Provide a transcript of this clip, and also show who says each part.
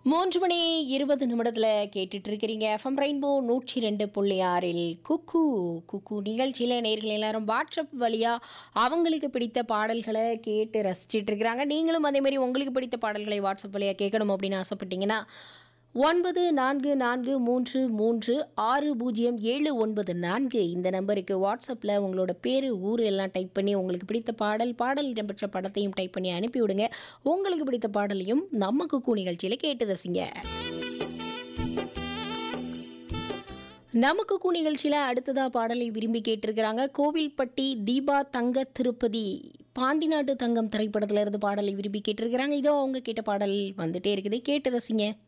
Speaker 1: மூன்று மணி இருபது நிமிடத்தில் கேட்டுட்டு இருக்கிறீங்க எஃப்எம் ரெயின்போ நூற்றி ரெண்டு புள்ளி ஆறில் குக்கு குக்கு நிகழ்ச்சியில் நேர்கள் எல்லாரும் வாட்ஸ்அப் வழியாக அவங்களுக்கு பிடித்த பாடல்களை கேட்டு ரசிச்சிட்டு இருக்கிறாங்க நீங்களும் அதே மாதிரி உங்களுக்கு பிடித்த பாடல்களை வாட்ஸ்அப் வழியாக கேட்கணும் அப்படின்னு ஆசைப்பட்டீங்கன்னா ஒன்பது நான்கு நான்கு மூன்று மூன்று ஆறு பூஜ்ஜியம் ஏழு ஒன்பது நான்கு இந்த நம்பருக்கு வாட்ஸ்அப்பில் உங்களோட பேர் ஊர் எல்லாம் டைப் பண்ணி உங்களுக்கு பிடித்த பாடல் பாடல் இடம்பெற்ற படத்தையும் டைப் பண்ணி அனுப்பி விடுங்க உங்களுக்கு பிடித்த பாடலையும் நம்ம குக்கு நிகழ்ச்சியில் கேட்டு ரசிங்க நமக்கு கூ நிகழ்ச்சியில் அடுத்ததா பாடலை விரும்பி கேட்டிருக்கிறாங்க கோவில்பட்டி தீபா தங்க திருப்பதி பாண்டி நாட்டு தங்கம் திரைப்படத்துல இருந்து பாடலை விரும்பி கேட்டிருக்கிறாங்க இதோ அவங்க கேட்ட பாடல் வந்துட்டே இருக்குது கேட்டு ரசிங்க